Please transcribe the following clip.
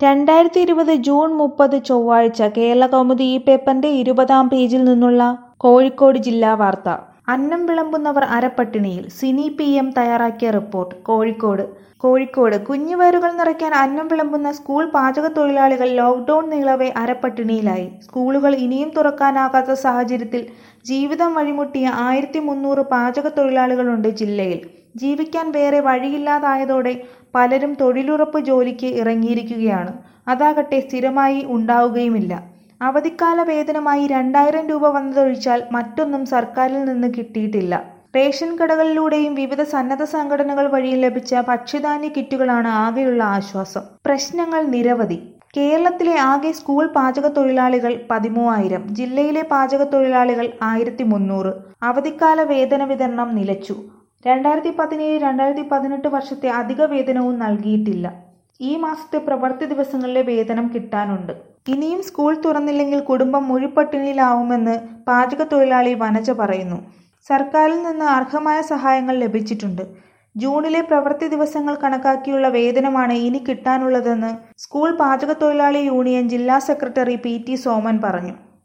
രണ്ടായിരത്തി ഇരുപത് ജൂൺ മുപ്പത് ചൊവ്വാഴ്ച കേരളകൗമുദി ഈ പേപ്പറിന്റെ ഇരുപതാം പേജിൽ നിന്നുള്ള കോഴിക്കോട് ജില്ലാ വാർത്ത അന്നം വിളമ്പുന്നവർ അരപ്പട്ടിണിയിൽ സിനി പി എം തയ്യാറാക്കിയ റിപ്പോർട്ട് കോഴിക്കോട് കോഴിക്കോട് കുഞ്ഞുവയറുകൾ നിറയ്ക്കാൻ അന്നം വിളമ്പുന്ന സ്കൂൾ പാചകത്തൊഴിലാളികൾ ലോക്ക്ഡൌൺ നീളവെ അരപ്പട്ടിണിയിലായി സ്കൂളുകൾ ഇനിയും തുറക്കാനാകാത്ത സാഹചര്യത്തിൽ ജീവിതം വഴിമുട്ടിയ ആയിരത്തി മുന്നൂറ് പാചകത്തൊഴിലാളികളുണ്ട് ജില്ലയിൽ ജീവിക്കാൻ വേറെ വഴിയില്ലാതായതോടെ പലരും തൊഴിലുറപ്പ് ജോലിക്ക് ഇറങ്ങിയിരിക്കുകയാണ് അതാകട്ടെ സ്ഥിരമായി ഉണ്ടാവുകയുമില്ല അവധിക്കാല വേതനമായി രണ്ടായിരം രൂപ വന്നതൊഴിച്ചാൽ മറ്റൊന്നും സർക്കാരിൽ നിന്ന് കിട്ടിയിട്ടില്ല റേഷൻ കടകളിലൂടെയും വിവിധ സന്നദ്ധ സംഘടനകൾ വഴിയും ലഭിച്ച ഭക്ഷ്യധാന്യ കിറ്റുകളാണ് ആകെയുള്ള ആശ്വാസം പ്രശ്നങ്ങൾ നിരവധി കേരളത്തിലെ ആകെ സ്കൂൾ പാചകത്തൊഴിലാളികൾ പതിമൂവായിരം ജില്ലയിലെ പാചകത്തൊഴിലാളികൾ ആയിരത്തി മുന്നൂറ് അവധിക്കാല വേതന വിതരണം നിലച്ചു രണ്ടായിരത്തി പതിനേഴ് രണ്ടായിരത്തി പതിനെട്ട് വർഷത്തെ അധിക വേതനവും നൽകിയിട്ടില്ല ഈ മാസത്തെ പ്രവൃത്തി ദിവസങ്ങളിലെ വേതനം കിട്ടാനുണ്ട് ഇനിയും സ്കൂൾ തുറന്നില്ലെങ്കിൽ കുടുംബം മുഴിപ്പട്ടിണിയിലാവുമെന്ന് പാചകത്തൊഴിലാളി വനജ പറയുന്നു സർക്കാരിൽ നിന്ന് അർഹമായ സഹായങ്ങൾ ലഭിച്ചിട്ടുണ്ട് ജൂണിലെ പ്രവൃത്തി ദിവസങ്ങൾ കണക്കാക്കിയുള്ള വേതനമാണ് ഇനി കിട്ടാനുള്ളതെന്ന് സ്കൂൾ പാചകത്തൊഴിലാളി യൂണിയൻ ജില്ലാ സെക്രട്ടറി പി ടി സോമൻ പറഞ്ഞു